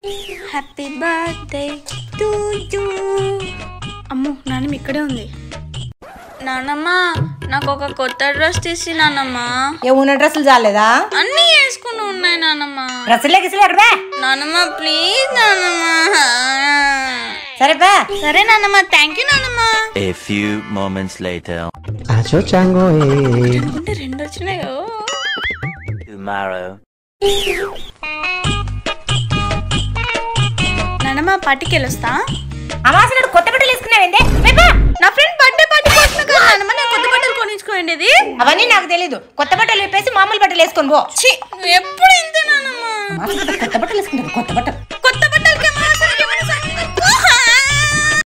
Happy birthday to you అమ్మో నాన్నమ్మ ఇక్కడే ఉంది నానమ్మ నాకు ఒక కొత్త డ్రెస్ తీసి నానమ్మ ఏ ఉన్న డ్రెస్సులు చాలేదా అన్నీ వేసుకుని ఉన్నాయి నానమ్మ డ్రెస్సులే గిసులు ఎక్కడ బే? నానమ్మ ప్లీజ్ నానమ్మ సరే బా సరే నానమ్మ థ్యాంక్ యూ నానమ్మ A few moments later. Acho chango eh. అనుకుంటే రెండు వచ్చినాయో Tomorrow. నానమ్మ పార్టీకి వెళ్ళొస్తా అమాసనుడు కొత్త బట్టలు వేసుకున్నావేందే నా ఫ్రెండ్ బర్త్డే పార్టీ కోసం కదా నానమ్మ నేను కొత్త బట్టలు కొనిచ్చుకోండి ఇది అవన్నీ నాకు తెలీదు కొత్త బట్టలు విప్పేసి మామూలు బట్టలు వేసుకొని పో ఛీ, నువ్వు ఎప్పుడు ఇంతే నానమ్మ అమాసనుడు కొత్త బట్టలు వేసుకుంటారు కొత్త బట్టలు